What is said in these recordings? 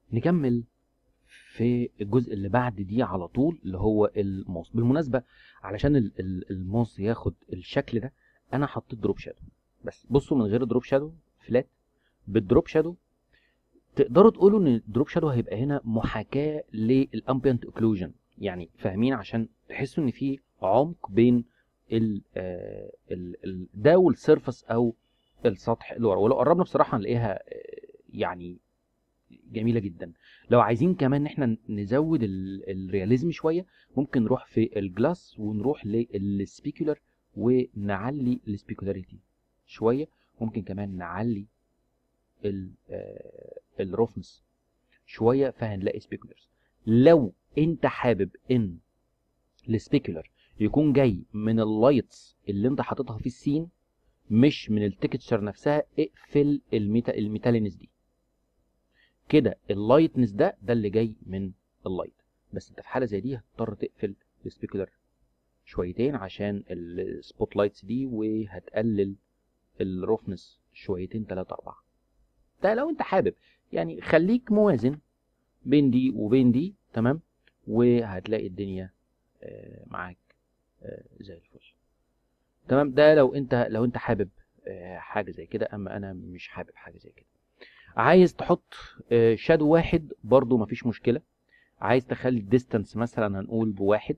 نكمل في الجزء اللي بعد دي على طول اللي هو الماوس بالمناسبه علشان ال- ال- الماوس ياخد الشكل ده انا حطيت دروب شادو بس بصوا من غير دروب شادو فلات بالدروب شادو تقدروا تقولوا ان الدروب شادو هيبقى هنا محاكاه للامبيانت اوكلوجن يعني فاهمين عشان تحسوا ان في عمق بين ال آه، ال ال ده والسيرفس او السطح اللي ورا ولو قربنا بصراحه هنلاقيها آه، يعني جميله جدا لو عايزين كمان ان احنا نزود ال- الرياليزم شويه ممكن نروح في الجلاس ونروح للسبيكولر ونعلي السبيكولاريتي شويه ممكن كمان نعلي ال- آه، الروفنس شويه فهنلاقي سبيكولرز لو انت حابب ان السبيكولر يكون جاي من اللايتس اللي انت حاططها في السين مش من التكتشر نفسها اقفل الميتا الميتالينس دي كده اللايتنس ده ده اللي جاي من اللايت بس انت في حاله زي دي هتضطر تقفل السبيكولر شويتين عشان السبوت لايتس دي وهتقلل الروفنس شويتين تلاتة أربعة ده لو انت حابب يعني خليك موازن بين دي وبين دي تمام وهتلاقي الدنيا آه، معاك آه، زي الفل تمام ده لو انت لو انت حابب آه، حاجه زي كده اما انا مش حابب حاجه زي كده عايز تحط شادو واحد برضو مفيش مشكله عايز تخلي الديستانس مثلا هنقول بواحد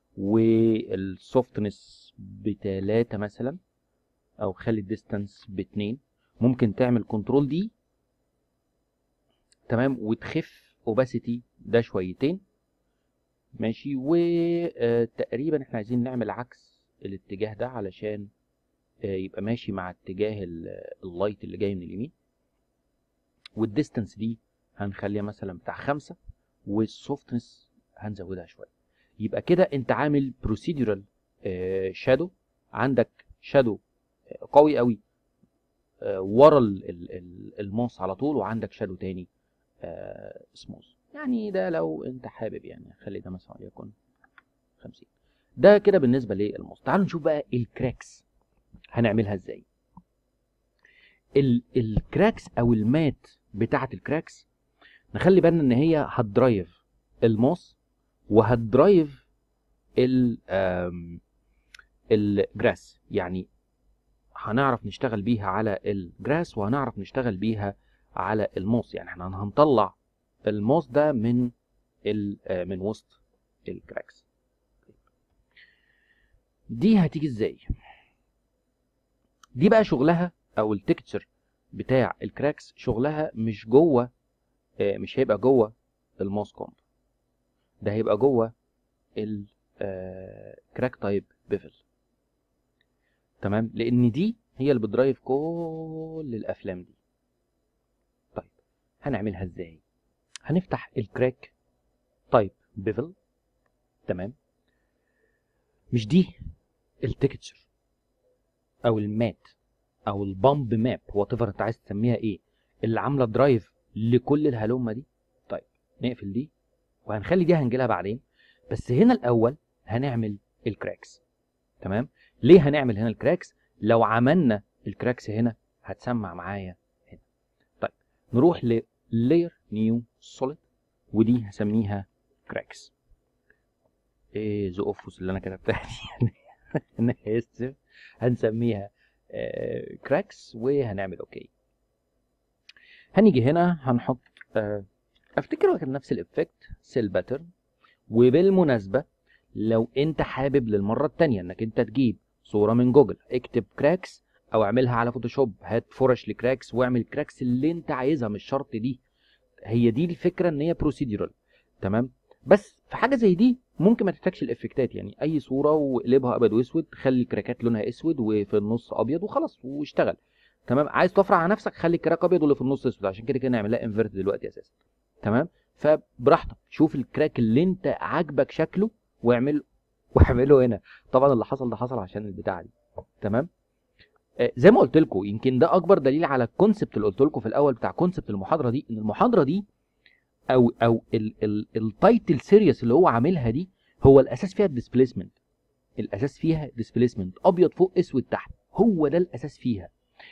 والسوفتنس بتلاتة مثلا او خلي الديستانس باتنين ممكن تعمل كنترول دي تمام وتخف اوباسيتي ده شويتين ماشي وتقريبا احنا عايزين نعمل عكس الاتجاه ده علشان آه، يبقى ماشي مع اتجاه ال- اللايت اللي جاي من اليمين والديستانس دي هنخليها مثلا بتاع خمسة والسوفتنس هنزودها شوية يبقى كده انت عامل بروسيدورال شادو عندك شادو قوي قوي آه، ورا ال- ال- ال- الماوس على طول وعندك شادو تاني سموث يعني ده لو انت حابب يعني خلي ده مثلا وليكن 50 ده كده بالنسبه للماوس تعالوا نشوف بقى الكراكس هنعملها ازاي ال الكراكس او المات بتاعه الكراكس نخلي بالنا ان هي هتدرايف الماوس وهتدرايف ال آم، الجراس يعني هنعرف نشتغل بيها على الجراس وهنعرف نشتغل بيها على الماوس يعني احنا هنطلع الماوس ده من ال آه، من وسط الكراكس دي هتيجي ازاي دي بقى شغلها او التكتشر بتاع الكراكس شغلها مش جوه آه، مش هيبقى جوه الماوس كومب ده هيبقى جوه الكراك تايب بيفل تمام لان دي هي اللي بتدرايف كل الافلام دي طيب هنعملها ازاي هنفتح الكراك تايب بيفل تمام مش دي التكتشر او المات او البامب ماب وات ايفر انت عايز تسميها ايه اللي عامله درايف لكل الهلومه دي طيب نقفل دي وهنخلي دي هنجيلها بعدين بس هنا الاول هنعمل الكراكس تمام ليه هنعمل هنا الكراكس لو عملنا الكراكس هنا هتسمع معايا هنا طيب نروح ل layer new solid ودي هسميها كراكس ايه زقفوس اللي انا كتبتها دي انا اسف هنسميها آه كراكس وهنعمل اوكي هنيجي هنا هنحط آه افتكر هو كان نفس الافكت سيل باترن وبالمناسبه لو انت حابب للمره التانية انك انت تجيب صوره من جوجل اكتب كراكس او اعملها على فوتوشوب هات فرش لكراكس واعمل كراكس اللي انت عايزها مش شرط دي هي دي الفكره ان هي بروسيدورال تمام بس في حاجه زي دي ممكن ما تحتاجش الافكتات يعني اي صوره وقلبها ابيض واسود خلي الكراكات لونها اسود وفي النص ابيض وخلاص واشتغل تمام عايز تفرع على نفسك خلي الكراك ابيض واللي في النص اسود عشان كده كده نعملها انفيرت دلوقتي اساسا تمام فبراحتك شوف الكراك اللي انت عاجبك شكله واعمل واعمله هنا طبعا اللي حصل ده حصل عشان البتاعه دي تمام آه، زي ما قلت لكم يمكن ده اكبر دليل على الكونسبت اللي قلت لكم في الاول بتاع كونسبت المحاضره دي ان المحاضره دي او او التايتل سيريس اللي هو عاملها دي هو الاساس فيها الديسبيسمنت الاساس فيها ديسبيسمنت ابيض فوق اسود تحت هو ده الاساس فيها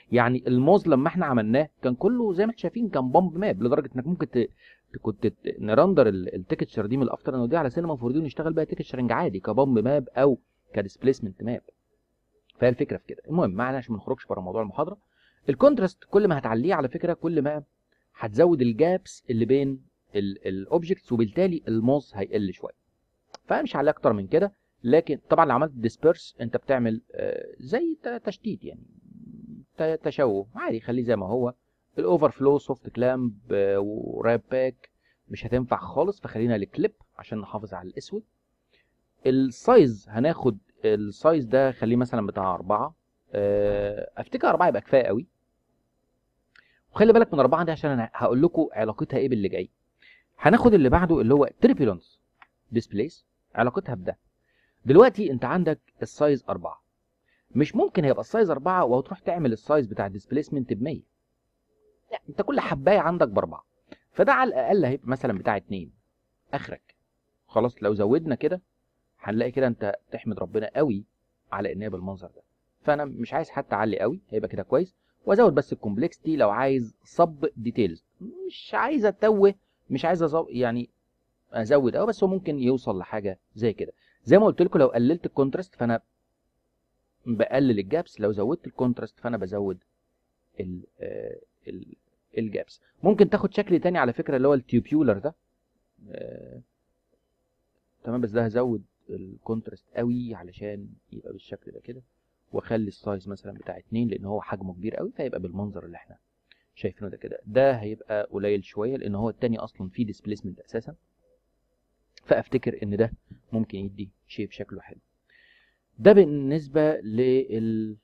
يعني الموز لما احنا عملناه كان كله زي ما احنا شايفين كان بامب ماب لدرجه انك ممكن ت... ت- كنت ت- نرندر التكتشر دي من الافتر انه دي على سينما 4 دي ونشتغل بيها تكتشرنج عادي كبامب ماب او كديسبيسمنت ماب فهي الفكره في كده المهم معنا عشان ما نخرجش بره موضوع المحاضره الكونتراست كل ما هتعليه على فكره كل ما هتزود الجابس اللي بين الاوبجكتس وبالتالي الموز هيقل شويه فمش عليه اكتر من كده لكن طبعا لو عملت ديسبيرس انت بتعمل آه، زي ت- تشتيت يعني ت- تشوه عادي خليه زي ما هو الاوفر فلو سوفت كلامب وراب باك مش هتنفع خالص فخلينا الكليب عشان نحافظ على الاسود السايز هناخد السايز ده خليه مثلا بتاع أربعة آه، افتكر أربعة يبقى كفاية قوي وخلي بالك من أربعة دي عشان أنا هقول لكم علاقتها إيه باللي جاي هناخد اللي بعده اللي هو تريبيلونس ديسبليس علاقتها بده دلوقتي أنت عندك السايز أربعة مش ممكن هيبقى السايز أربعة وهتروح تعمل السايز بتاع الديسبليسمنت ب 100 لا أنت كل حباية عندك بأربعة فده على الأقل هيبقى مثلا بتاع اتنين آخرك خلاص لو زودنا كده هنلاقي كده انت تحمد ربنا قوي على ان هي بالمنظر ده فانا مش عايز حتى اعلي قوي هيبقى كده كويس وازود بس الكومبلكسيتي لو عايز صب ديتيلز مش عايز اتوه مش عايز أزو... يعني ازود قوي بس هو ممكن يوصل لحاجه زي كده زي ما قلت لكم لو قللت الكونتراست فانا بقلل الجابس لو زودت الكونتراست فانا بزود ال آه، ال الجابس ممكن تاخد شكل تاني على فكره اللي هو التيوبيولر ده آه، تمام بس ده هزود الكونتراست قوي علشان يبقى بالشكل ده كده واخلي السايز مثلا بتاع اتنين لان هو حجمه كبير قوي فيبقى بالمنظر اللي احنا شايفينه ده كده ده هيبقى قليل شويه لان هو التاني اصلا فيه ديسبيسمنت اساسا فافتكر ان ده ممكن يدي شيب شكله حلو ده بالنسبه لل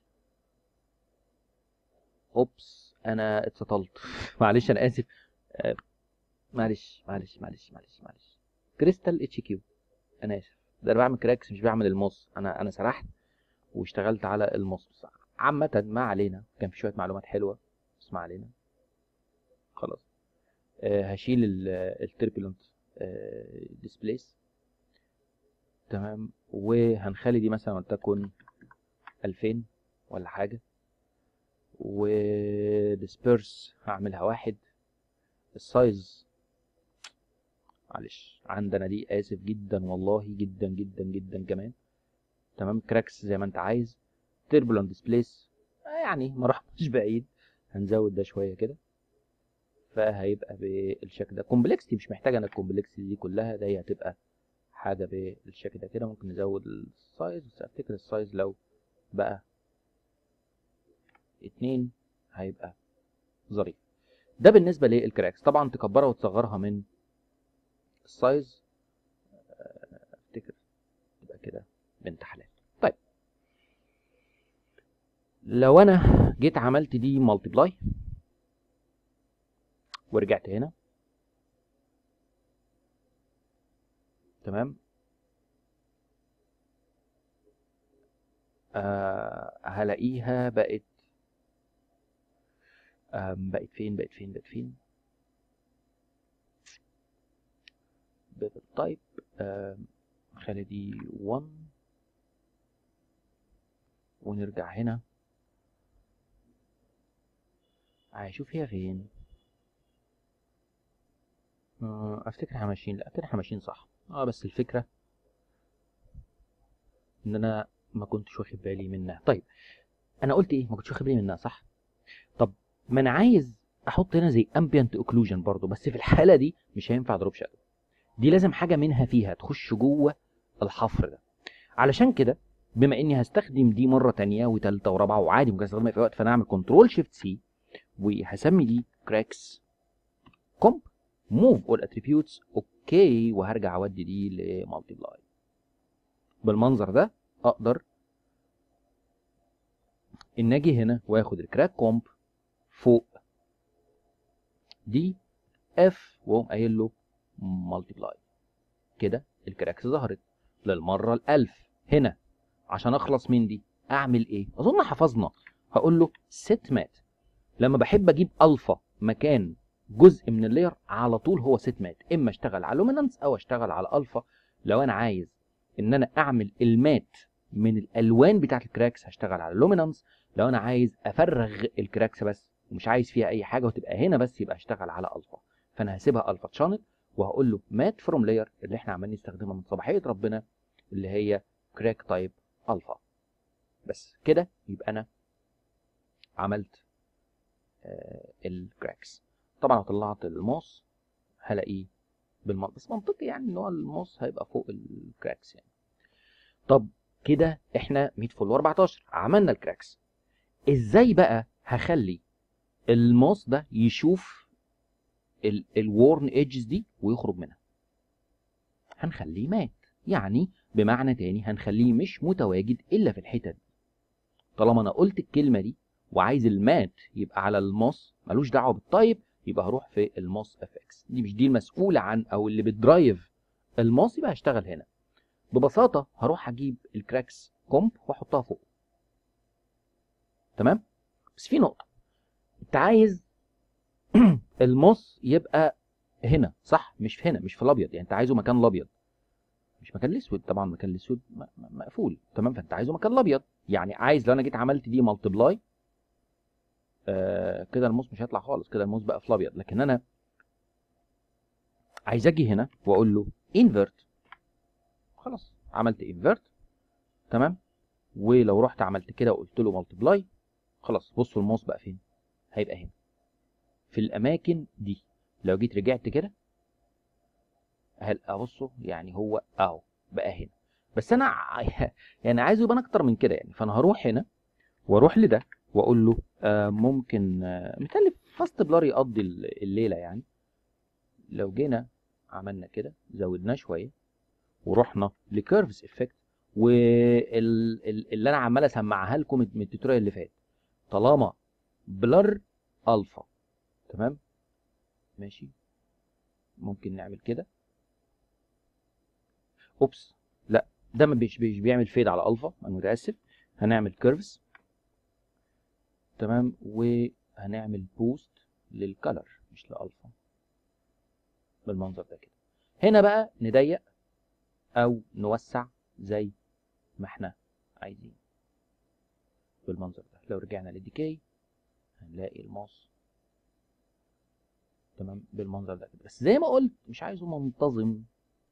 اوبس انا اتسطلت معلش انا اسف آه، معلش معلش معلش معلش معلش كريستال اتش كيو انا اسف ده انا بعمل كراكس مش بعمل الموس انا انا سرحت واشتغلت على الموس بس عامة ما علينا كان في شوية معلومات حلوة بس ما علينا خلاص آه هشيل التربلنت ديسبليس تمام وهنخلي دي مثلا ولتكن 2000 ولا حاجة وديسبيرس هعملها واحد السايز معلش عندنا دي اسف جدا والله جدا جدا جدا كمان تمام كراكس زي ما انت عايز تربلون ديسبليس يعني ما رحناش بعيد هنزود ده شويه كده فهيبقى بالشكل ده كومبلكسيتي مش محتاجه انا الكومبلكسيتي دي كلها ده هي هتبقى حاجه بالشكل ده كده ممكن نزود السايز بس افتكر السايز لو بقى اتنين هيبقى ظريف ده بالنسبه للكراكس طبعا تكبرها وتصغرها من السايز آه، افتكر تبقى كده بنت حلال طيب لو انا جيت عملت دي مالتيبلاي ورجعت هنا تمام آه هلاقيها بقت آم، بقت فين بقت فين بقت فين بالتايب آم، خلي دي 1 ونرجع هنا هشوف هي فين آه، افتكر احنا ماشيين لا افتكر احنا ماشيين صح اه بس الفكرة ان انا ما كنتش واخد بالي منها طيب انا قلت ايه ما كنتش واخد بالي منها صح طب ما انا عايز احط هنا زي ambient occlusion برضو بس في الحالة دي مش هينفع دروب شادو دي لازم حاجة منها فيها تخش جوه الحفر ده علشان كده بما اني هستخدم دي مرة تانية وتالتة ورابعة وعادي ممكن استخدمها في أي وقت فانا هعمل كنترول شيفت سي وهسمي دي كراكس كومب موف اول اتريبيوتس اوكي وهرجع اودي دي لمالتيبلاي بالمنظر ده اقدر ان اجي هنا واخد الكراك كومب فوق دي اف واقوم قايل له مالتيبلاي كده الكراكس ظهرت للمره الالف هنا عشان اخلص من دي اعمل ايه اظن حفظنا هقول له set مات لما بحب اجيب الفا مكان جزء من اللاير على طول هو set مات اما اشتغل على لومينانس او اشتغل على الفا لو انا عايز ان انا اعمل المات من الالوان بتاعت الكراكس هشتغل على لومينانس لو انا عايز افرغ الكراكس بس ومش عايز فيها اي حاجه وتبقى هنا بس يبقى اشتغل على الفا فانا هسيبها الفا تشانل وهقول له مات فروم لاير اللي احنا عمالين نستخدمها من صباحيه ربنا اللي هي كراك تايب الفا بس كده يبقى انا عملت آه الكراكس طبعا لو طلعت الموس هلاقيه بالمنطق بس منطقي يعني ان هو الموس هيبقى فوق الكراكس يعني طب كده احنا 100 فول و14 عملنا الكراكس ازاي بقى هخلي الموس ده يشوف الورن ايدجز دي ويخرج منها هنخليه مات يعني بمعنى تاني هنخليه مش متواجد الا في الحتت دي طالما انا قلت الكلمه دي وعايز المات يبقى على الموس ملوش دعوه بالتايب يبقى هروح في الموس اف اكس دي مش دي المسؤوله عن او اللي بتدرايف الموس يبقى هشتغل هنا ببساطه هروح اجيب الكراكس كومب واحطها فوق تمام بس في نقطه انت عايز الموس يبقى هنا صح مش في هنا مش في الابيض يعني انت عايزه مكان الابيض مش مكان الاسود طبعا مكان الاسود مقفول تمام فانت عايزه مكان الابيض يعني عايز لو انا جيت عملت دي مالتبلاي آه كده الموس مش هيطلع خالص كده الموس بقى في الابيض لكن انا عايز اجي هنا واقول له انفرت خلاص عملت انفرت تمام ولو رحت عملت كده وقلت له مالتبلاي خلاص بصوا الماوس بقى فين هيبقى هنا في الاماكن دي لو جيت رجعت كده هلقى بصوا يعني هو اهو بقى هنا بس انا يعني عايزه يبان اكتر من كده يعني فانا هروح هنا واروح لده واقول له آه ممكن آه مثال فاست بلار يقضي الليله يعني لو جينا عملنا كده زودناه شويه ورحنا لكيرفز افكت واللي انا عمال اسمعها لكم من التوتوريال اللي فات طالما بلر الفا تمام ماشي ممكن نعمل كده اوبس لا ده ما بيش بيش بيعمل فيد على الفا انا متاسف هنعمل كيرفز تمام وهنعمل بوست للكلر مش لالفا بالمنظر ده كده هنا بقى نضيق او نوسع زي ما احنا عايزين بالمنظر ده لو رجعنا للديكي هنلاقي الماوس تمام بالمنظر ده كده بس زي ما قلت مش عايزه منتظم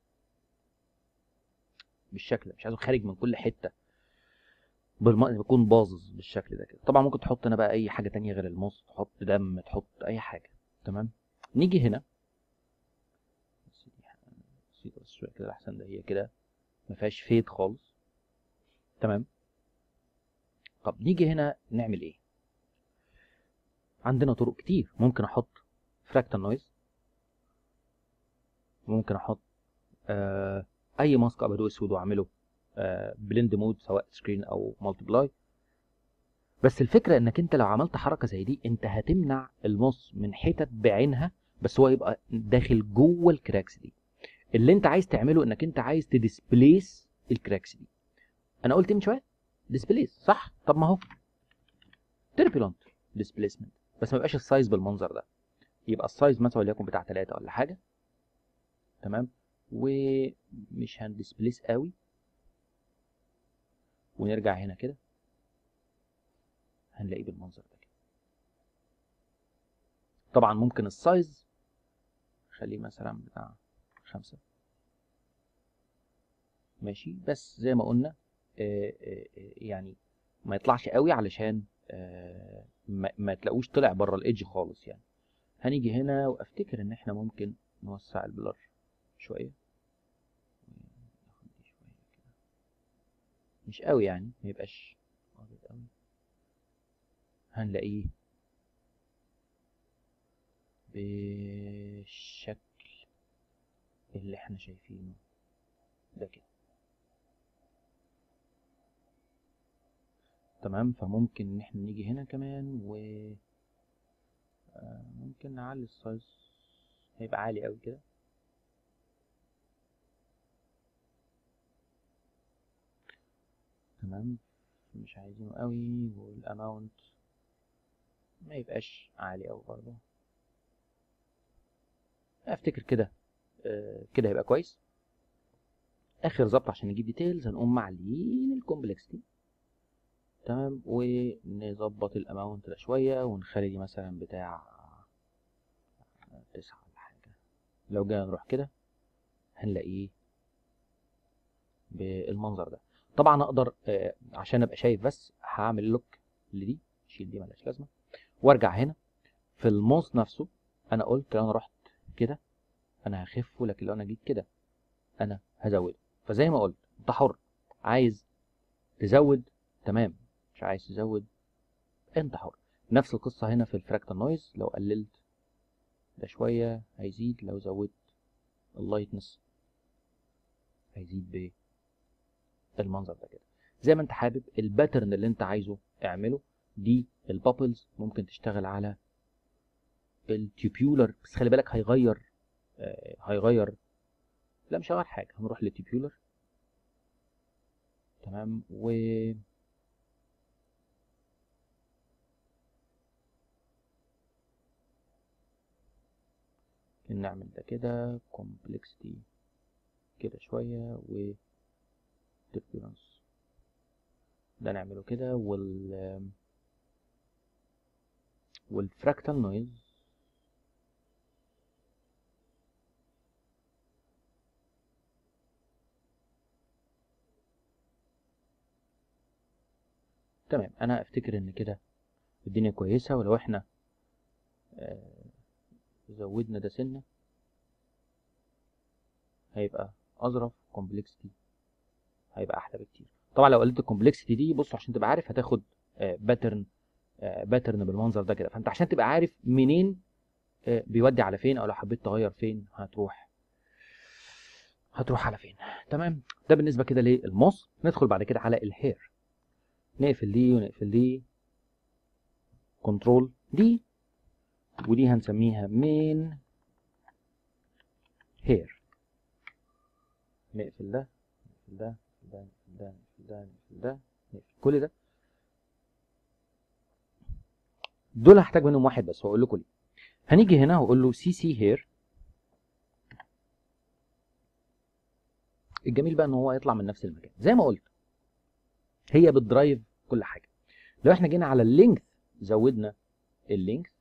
بالشكل ده مش عايزه خارج من كل حته بالم... بيكون باظظ بالشكل ده كده طبعا ممكن تحط هنا بقى اي حاجه تانية غير الموس تحط دم تحط اي حاجه تمام نيجي هنا بسيطه بس شويه كده احسن ده هي كده ما فيهاش فيد خالص تمام طب نيجي هنا نعمل ايه عندنا طرق كتير ممكن احط فراكتال نويز ممكن احط آه اي ماسك ابيض واسود واعمله آه بلند مود سواء سكرين او مالتيبلاي بس الفكره انك انت لو عملت حركه زي دي انت هتمنع الموس من حتت بعينها بس هو يبقى داخل جوه الكراكس دي اللي انت عايز تعمله انك انت عايز تديسبليس الكراكس دي انا قلت من شويه ديسبليس صح طب ما هو تربيلانت ديسبليسمنت بس ما يبقاش السايز بالمنظر ده يبقى السايز مثلا وليكن بتاع 3 ولا حاجه تمام ومش هندسبليس قوي ونرجع هنا كده هنلاقيه بالمنظر ده كده طبعا ممكن السايز خليه مثلا بتاع خمسة ماشي بس زي ما قلنا آآ آآ يعني ما يطلعش قوي علشان ما, ما تلاقوش طلع بره الايدج خالص يعني هنيجي هنا وافتكر ان احنا ممكن نوسع البلر شويه مش قوي يعني ما يبقاش ابيض قوي هنلاقيه بالشكل اللي احنا شايفينه ده كده تمام فممكن ان احنا نيجي هنا كمان و آه ممكن نعلي السايز هيبقى عالي قوي كده تمام مش عايزينه قوي والاماونت ما يبقاش عالي قوي برضه افتكر كده آه كده هيبقى كويس اخر ظبط عشان نجيب ديتيلز هنقوم معلين الكومبلكسيتي تمام ونظبط الاماونت ده شويه ونخلي دي مثلا بتاع تسعة ولا حاجه لو جينا نروح كده هنلاقيه بالمنظر ده طبعا اقدر آه، عشان ابقى شايف بس هعمل لوك لدي شيل دي ملهاش لازمه وارجع هنا في الموس نفسه انا قلت لو انا رحت كده انا هخفه لكن لو انا جيت كده انا هزوده فزي ما قلت انت حر عايز تزود تمام مش عايز تزود انت حر نفس القصه هنا في الفراكتال نويز لو قللت ده شويه هيزيد لو زودت اللايتنس هيزيد بالمنظر ده كده زي ما انت حابب الباترن اللي انت عايزه اعمله دي البابلز ممكن تشتغل على التيوبيولر بس خلي بالك هيغير آه هيغير لا مش هيغير حاجه هنروح للتيوبيولر تمام و نعمل ده كده complexity كده شوية و turbulence ده نعمله كده وال والفراكتال نويز تمام انا افتكر ان كده الدنيا كويسة ولو احنا آه زودنا ده سنة هيبقى اظرف كومبلكسيتي هيبقى احلى بكتير طبعا لو قلت الكومبلكسيتي دي بص عشان تبقى عارف هتاخد باترن باترن بالمنظر ده كده فانت عشان تبقى عارف منين آه، بيودي على فين او لو حبيت تغير فين هتروح هتروح على فين تمام ده بالنسبه كده للموس ندخل بعد كده على الهير نقفل دي ونقفل دي كنترول دي ودي هنسميها مين هير نقفل ده نقفل ده نقفل ده نقفل ده نقفل ده نقفل كل ده دول هحتاج منهم واحد بس واقول لكم ليه هنيجي هنا واقول له سي سي هير الجميل بقى ان هو يطلع من نفس المكان زي ما قلت هي بتدرايف كل حاجه لو احنا جينا على اللينث زودنا اللينث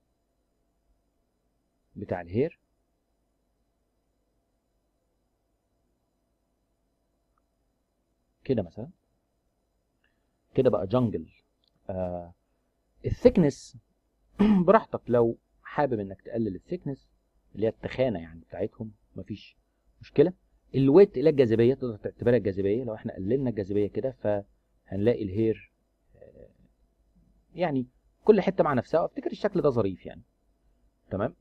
بتاع الهير كده مثلا كده بقى جنجل آه الثيكنس براحتك لو حابب انك تقلل الثيكنس اللي هي التخانه يعني بتاعتهم مفيش مشكله الويت الى الجاذبيه تقدر تعتبرها الجاذبيه لو احنا قللنا الجاذبيه كده فهنلاقي الهير آه، يعني كل حته مع نفسها افتكر الشكل ده ظريف يعني تمام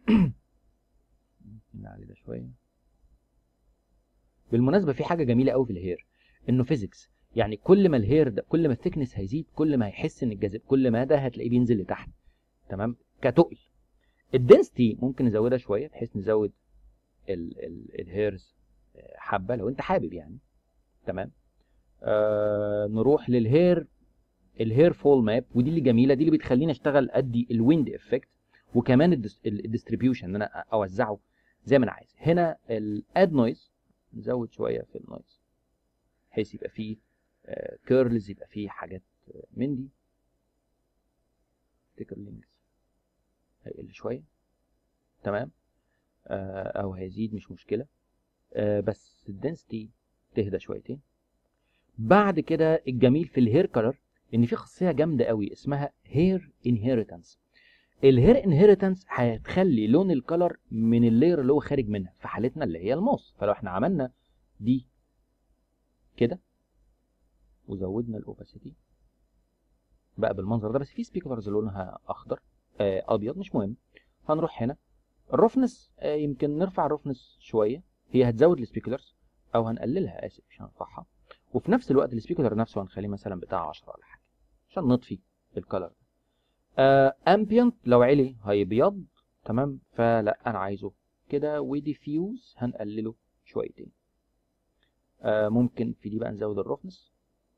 نعلي ده شويه بالمناسبه في حاجه جميله قوي في الهير انه فيزيكس يعني كل ما الهير ده كل ما الثيكنس هيزيد كل ما هيحس ان الجاذب كل ما ده هتلاقيه بينزل لتحت تمام كتقل الدنسيتي ممكن نزودها شويه بحيث نزود ال ال الهيرز حبه لو انت حابب يعني تمام آه نروح للهير الهير فول ماب ودي اللي جميله دي اللي بتخليني اشتغل ادي الويند افكت وكمان الديستريبيوشن ان انا اوزعه زي ما انا عايز هنا الاد نويز نزود شويه في النويز بحيث يبقى فيه كيرلز يبقى فيه حاجات آه، من دي افتكر لينكس هيقل شويه تمام آه، او هيزيد مش مشكله آه، بس الدنسيتي تهدى شويتين بعد كده الجميل في الهير كلر ان في خاصيه جامده قوي اسمها هير انهيرتنس الهير انهيرتنس هتخلي لون الكلر من اللير اللي هو خارج منها في حالتنا اللي هي الموس فلو احنا عملنا دي كده وزودنا الاوباسيتي بقى بالمنظر ده بس في سبيكرز لونها اخضر آه ابيض مش مهم هنروح هنا الرفنس آه يمكن نرفع الرفنس شويه هي هتزود السبيكولرز او هنقللها اسف مش هنرفعها وفي نفس الوقت السبيكولر نفسه هنخليه مثلا بتاع 10 ولا حاجه عشان نطفي الكلر آه امبيانت لو علي هيبيض تمام فلا انا عايزه كده وديفيوز هنقلله شويتين آه ممكن في دي بقى نزود الرفنس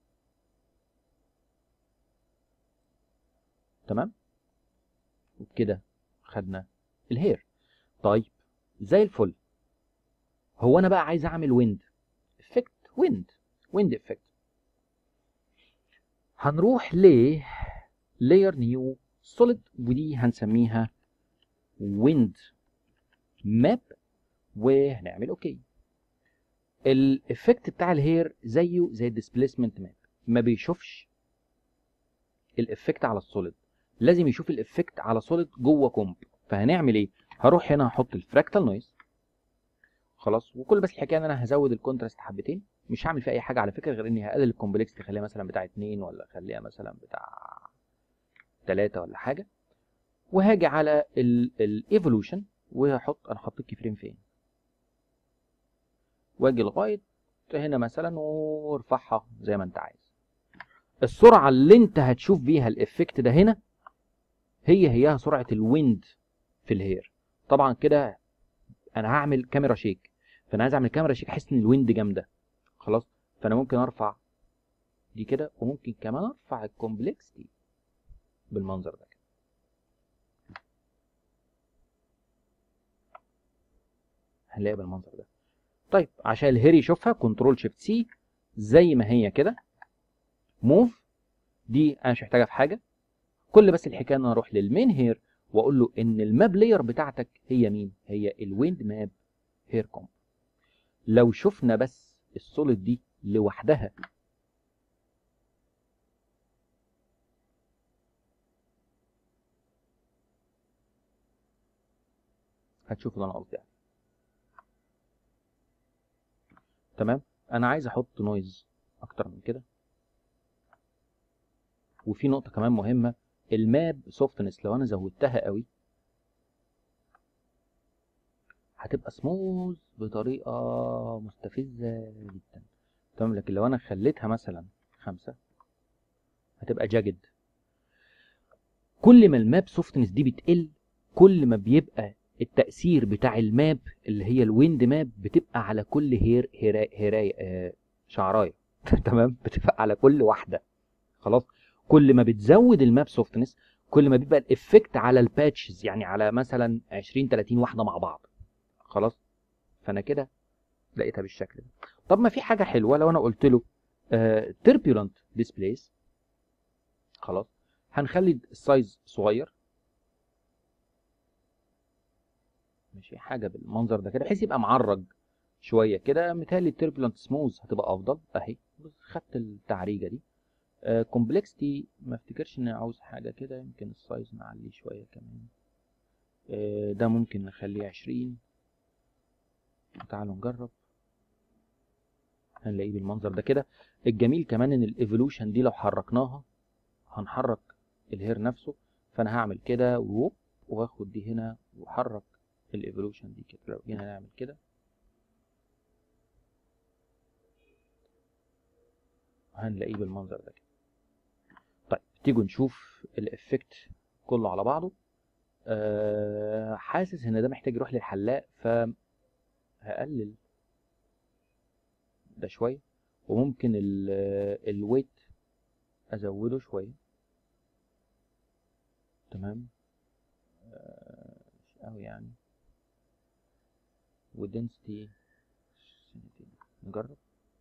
تمام وبكده خدنا الهير طيب زي الفل هو انا بقى عايز اعمل ويند افكت ويند ويند افكت هنروح ل layer new solid ودي هنسميها wind map وهنعمل اوكي الافكت بتاع الهير زيه زي الديسبيسمنت ماب ما بيشوفش الافكت على السوليد لازم يشوف الافكت على سوليد جوه كومب فهنعمل ايه هروح هنا هحط الفراكتال نويز خلاص وكل بس الحكايه ان انا هزود الكونتراست حبتين مش هعمل فيه اي حاجه على فكره غير اني هقلل الكومبلكس اخليها مثلا بتاع 2 ولا اخليها مثلا بتاع 3 ولا حاجه وهاجي على الايفولوشن وهحط انا حطيت كي فريم فين واجي لغايه هنا مثلا وارفعها زي ما انت عايز السرعه اللي انت هتشوف بيها الافكت ده هنا هي هي سرعه الويند في الهير طبعا كده انا هعمل كاميرا شيك فانا عايز اعمل كاميرا شيك احس ان الويند جامده خلاص فانا ممكن ارفع دي كده وممكن كمان ارفع الكومبلكس دي بالمنظر ده كده هنلاقيها بالمنظر ده طيب عشان الهير يشوفها كنترول شيفت سي زي ما هي كده موف دي انا مش محتاجها في حاجه كل بس الحكايه ان انا اروح للمين هير واقول له ان الماب لاير بتاعتك هي مين هي الويند ماب هير كومب لو شفنا بس السوليد دي لوحدها هتشوف اللي انا قصدي عليه تمام انا عايز احط نويز اكتر من كده وفي نقطة كمان مهمة الماب سوفتنس لو انا زودتها قوي هتبقى سموث بطريقة مستفزة جدا تمام لكن لو انا خليتها مثلا خمسة هتبقى جاجد كل ما الماب سوفتنس دي بتقل كل ما بيبقى التأثير بتاع الماب اللي هي الويند ماب بتبقى على كل هير هيراي هيراي آه شعرايه تمام بتبقى على كل واحده خلاص كل ما بتزود الماب سوفتنس كل ما بيبقى الافكت على الباتشز يعني على مثلا 20 30 واحده مع بعض خلاص فانا كده لقيتها بالشكل ده طب ما في حاجه حلوه لو انا قلت له تربيولنت uh, ديسبليس خلاص هنخلي السايز صغير ماشي حاجه بالمنظر ده كده بحيث يبقى معرج شويه كده متهيألي التربولنت سموز هتبقى افضل اهي خدت التعريجه دي كومبلكستي uh, ما افتكرش اني عاوز حاجه كده يمكن السايز نعليه شويه كمان uh, ده ممكن نخليه عشرين تعالوا نجرب هنلاقيه بالمنظر ده كده الجميل كمان ان الايفولوشن دي لو حركناها هنحرك الهير نفسه فانا هعمل كده ووب واخد دي هنا واحرك الايفولوشن دي كده لو جينا نعمل كده هنلاقيه بالمنظر ده كده طيب تيجوا نشوف الافكت كله على بعضه أه حاسس ان ده محتاج يروح للحلاق فهقلل ده شويه وممكن الويت ازوده شويه تمام أه مش قوي يعني ودنسيتي نجرب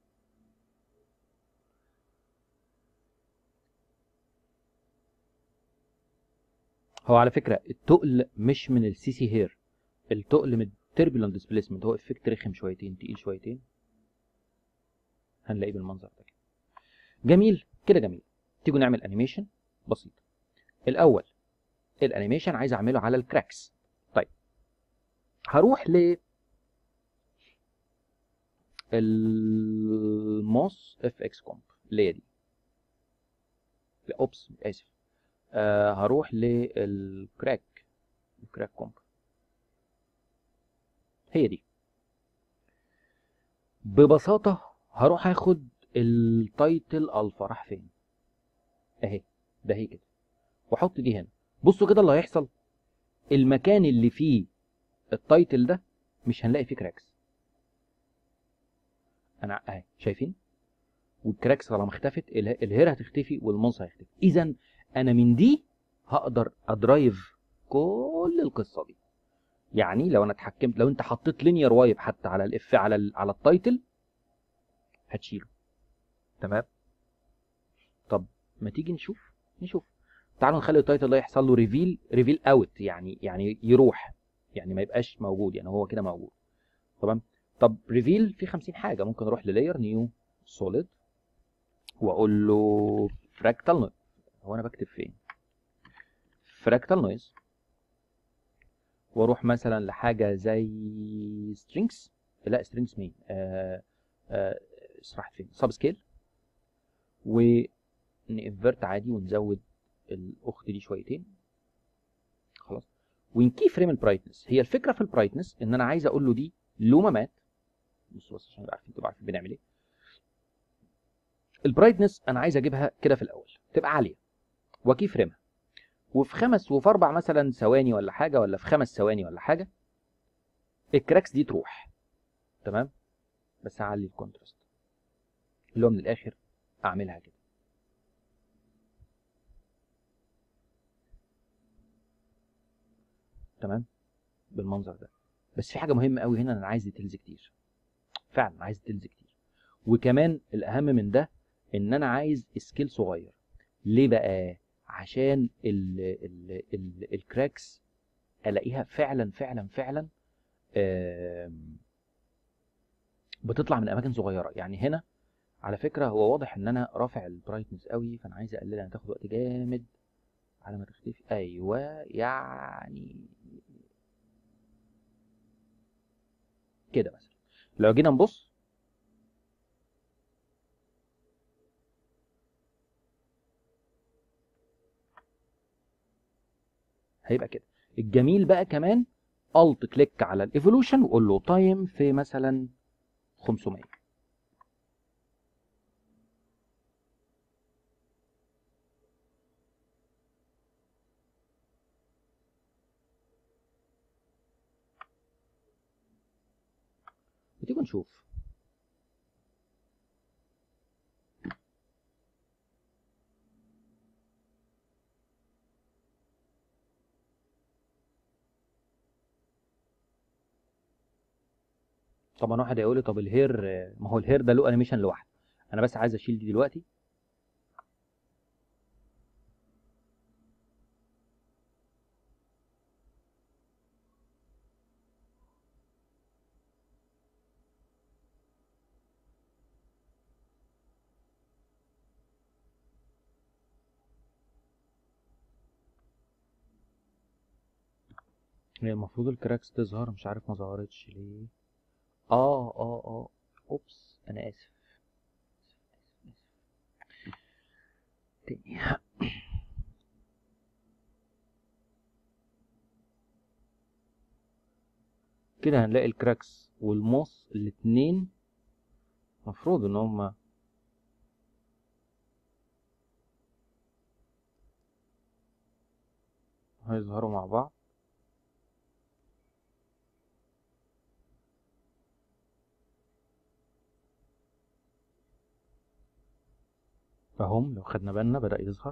هو على فكرة التقل مش من السي سي هير التقل من التربulent ديسبيسمنت هو افكت رخم شويتين تقيل شويتين هنلاقيه بالمنظر ده كده جميل كده جميل تيجوا نعمل انيميشن بسيط الاول الانيميشن عايز اعمله على الكراكس طيب هروح ل الموس اف اكس كومب اللي هي دي لا اوبس اسف آه هروح للكراك الكراك كومب هي دي ببساطة هروح اخد التايتل الفا راح فين اهي ده هي كده واحط دي هنا بصوا كده اللي هيحصل المكان اللي فيه التايتل ده مش هنلاقي فيه كراكس انا اهي شايفين والكراكس طالما اختفت الهير هتختفي والمونس هيختفي اذا انا من دي هقدر ادرايف كل القصه دي يعني لو انا اتحكمت لو انت حطيت لينير وايب حتى على الاف على ال على التايتل هتشيله تمام طب ما تيجي نشوف نشوف تعالوا نخلي التايتل ده يحصل له ريفيل ريفيل اوت يعني يعني يروح يعني ما يبقاش موجود يعني هو كده موجود تمام طب ريفيل في 50 حاجه ممكن اروح للاير نيو سوليد واقول له فراكتال نويز هو انا بكتب فين فراكتال نويز واروح مثلا لحاجه زي سترينجز لا سترينجز مين آه آه راحت فين سب سكيل ونانفرت عادي ونزود الاخت دي شويتين خلاص ونكي فريم البرايتنس هي الفكره في البرايتنس ان انا عايز اقول له دي لومامات بصوا بس عشان نبقى عارفين تبقى عارفين بنعمل ايه البرايتنس انا عايز اجيبها كده في الاول تبقى عاليه واكي فريمها وفي خمس وفي اربع مثلا ثواني ولا حاجه ولا في خمس ثواني ولا حاجه الكراكس دي تروح تمام بس اعلي الكونتراست اللي هو من الاخر اعملها كده تمام بالمنظر ده بس في حاجه مهمه قوي هنا انا عايز ديتيلز كتير فعلا عايز ديتيلز كتير وكمان الاهم من ده ان انا عايز سكيل صغير ليه بقى عشان ال ال ال الكراكس الاقيها فعلا فعلا فعلا بتطلع من اماكن صغيره يعني هنا على فكره هو واضح ان انا رافع البرايتنس قوي فانا عايز اقللها هتاخد وقت جامد على ما تختفي ايوه يعني كده مثلا لو جينا نبص هيبقى كده الجميل بقى كمان الت كليك على الايفولوشن وقول له تايم في مثلا 500 وتيجي نشوف طبعا واحد هيقول لي طب الهير ما هو الهير ده له انيميشن لوحده انا بس عايز اشيل دي دلوقتي هي المفروض الكراكس تظهر مش عارف ما ظهرتش ليه اه اه اه اوبس انا اسف تاني كده هنلاقي الكراكس والموس الاتنين مفروض ان هما هيظهروا مع بعض فهم لو خدنا بالنا بدأ يظهر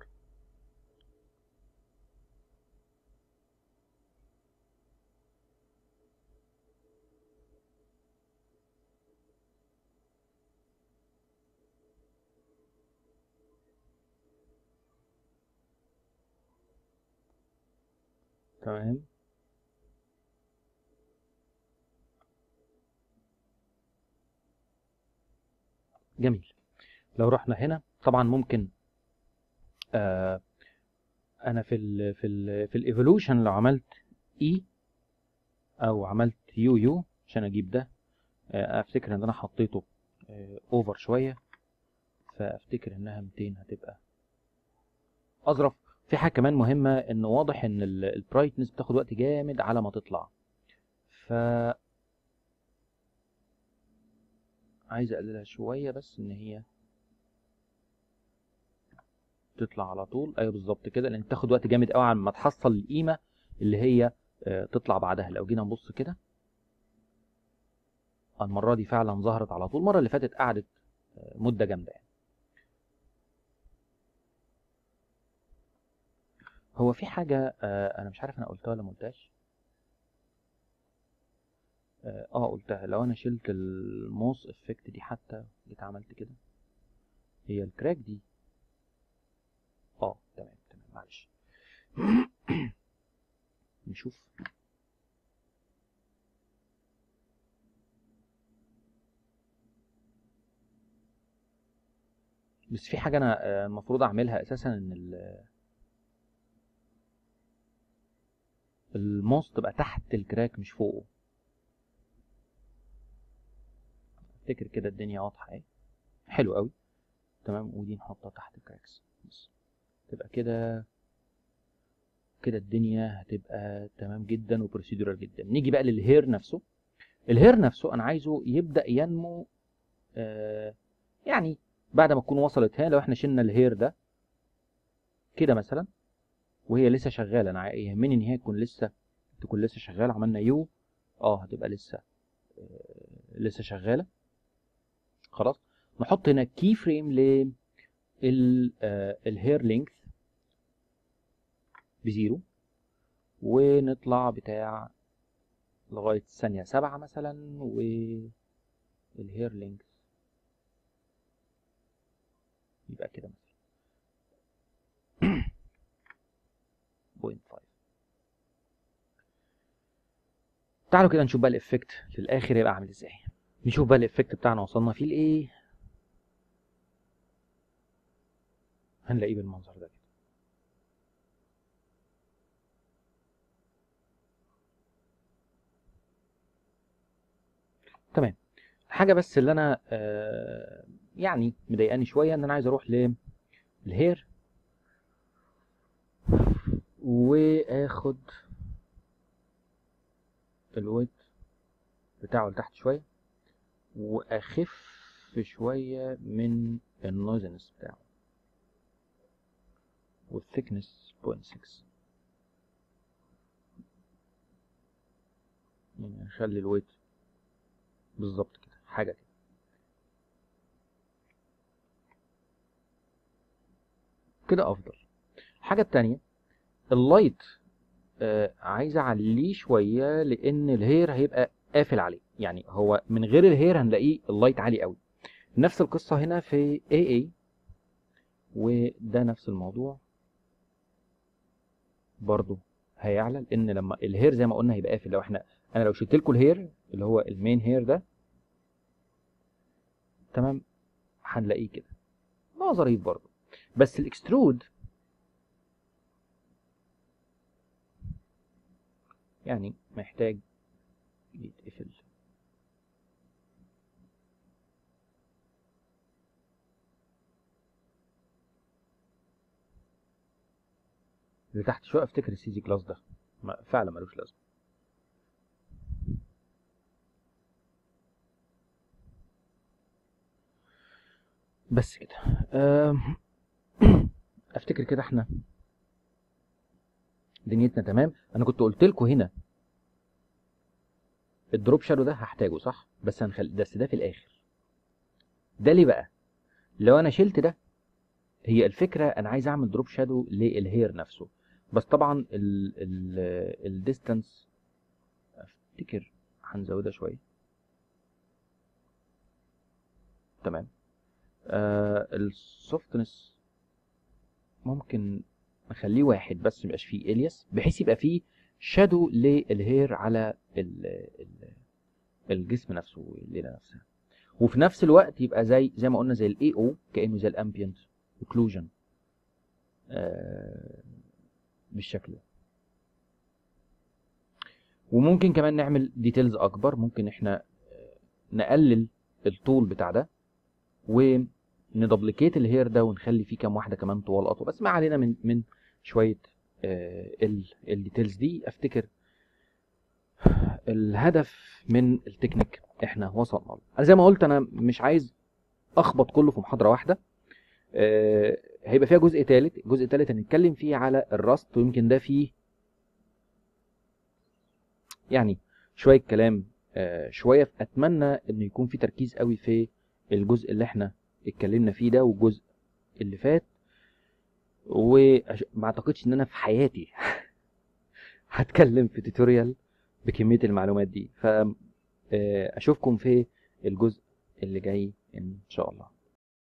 تمام جميل لو رحنا هنا طبعا ممكن آه انا في ال في ال في الايفولوشن لو عملت اي او عملت يو يو عشان اجيب ده آه افتكر ان انا حطيته اوفر آه شويه فافتكر انها 200 هتبقى اظرف في حاجه كمان مهمه ان واضح ان البرايتنس بتاخد وقت جامد على ما تطلع ف عايز اقللها شويه بس ان هي تطلع على طول ايوه بالظبط كده لان تاخد وقت جامد قوي على ما تحصل القيمه اللي هي تطلع بعدها لو جينا نبص كده المره دي فعلا ظهرت على طول المره اللي فاتت قعدت مده جامده يعني هو في حاجه انا مش عارف انا قلتها ولا ما قلتهاش اه قلتها لو انا شلت الموس افكت دي حتى جيت عملت كده هي الكراك دي اه تمام تمام معلش نشوف بس في حاجة أنا آه، المفروض أعملها أساسا إن ال- الماوس تبقى تحت الكراك مش فوقه افتكر كده الدنيا واضحة اهي حلو قوي تمام ودي نحطها تحت الكراكس بس تبقى كده كده الدنيا هتبقى تمام جدا وبروسيدورال جدا نيجي بقى للهير نفسه الهير نفسه انا عايزه يبدا ينمو آه يعني بعد ما تكون وصلت هنا لو احنا شلنا الهير ده كده مثلا وهي لسه شغاله انا يهمني ان هي تكون لسه تكون لسه شغاله عملنا يو اه هتبقى لسه آه لسه شغاله خلاص نحط هنا كي فريم ل الهير لينث بزيرو ونطلع بتاع لغاية ثانية سبعة مثلا والهير لينث يبقى كده مثلا بوينت فايف تعالوا كده نشوف بقى الافكت في الاخر يبقى عامل ازاي نشوف بقى الافكت بتاعنا وصلنا فيه لايه هنلاقيه بالمنظر ده كده تمام الحاجه بس اللي انا آه يعني مضايقاني شويه ان انا عايز اروح للهير واخد الويت بتاعه لتحت شويه واخف شويه من النويزنس بتاعه والثيكنس 0.6 يعني اخلي الويت بالظبط كده حاجه كده كده افضل الحاجه التانية اللايت آه عايز اعليه شويه لان الهير هيبقى قافل عليه يعني هو من غير الهير هنلاقيه اللايت عالي قوي نفس القصه هنا في AA وده نفس الموضوع برضو هيعلى لان لما الهير زي ما قلنا هيبقى قافل لو احنا انا لو شلت لكم الهير اللي هو المين هير ده تمام هنلاقيه كده هو ظريف برضو بس الاكسترود يعني محتاج يتقفل اللي تحت شويه افتكر السيزي كلاس ده ما فعلا ملوش لازمه بس كده أم، افتكر كده احنا دنيتنا تمام انا كنت قلت لكم هنا الدروب شادو ده هحتاجه صح بس هنخلي بس ده في الاخر ده ليه بقى لو انا شلت ده هي الفكره انا عايز اعمل دروب شادو للهير نفسه بس طبعا الديستانس افتكر هنزودها شويه تمام آه السوفتنس ممكن نخليه واحد بس ميبقاش فيه الياس بحيث يبقى فيه شادو للهير على ال ال الجسم نفسه والليله نفسها وفي نفس الوقت يبقى زي زي ما قلنا زي الاي او كانه زي الامبيانت اوكلوجن آه بالشكل ده وممكن كمان نعمل ديتيلز اكبر ممكن احنا آه، نقلل الطول بتاع ده وندبليكيت الهير ده ونخلي فيه كام واحده كمان طوال اطول بس ما علينا من من شويه آه، ال- الديتيلز دي افتكر الهدف من التكنيك احنا وصلنا له انا زي ما قلت انا مش عايز اخبط كله في محاضره واحده آه، هيبقى فيها جزء ثالث الجزء الثالث هنتكلم فيه على الراست ويمكن ده فيه يعني شويه كلام آه، شويه اتمنى انه يكون في تركيز قوي في الجزء اللي احنا اتكلمنا فيه ده والجزء اللي فات وما اعتقدش ان انا في حياتي هتكلم في توتوريال بكميه المعلومات دي ف آه، اشوفكم في الجزء اللي جاي ان شاء الله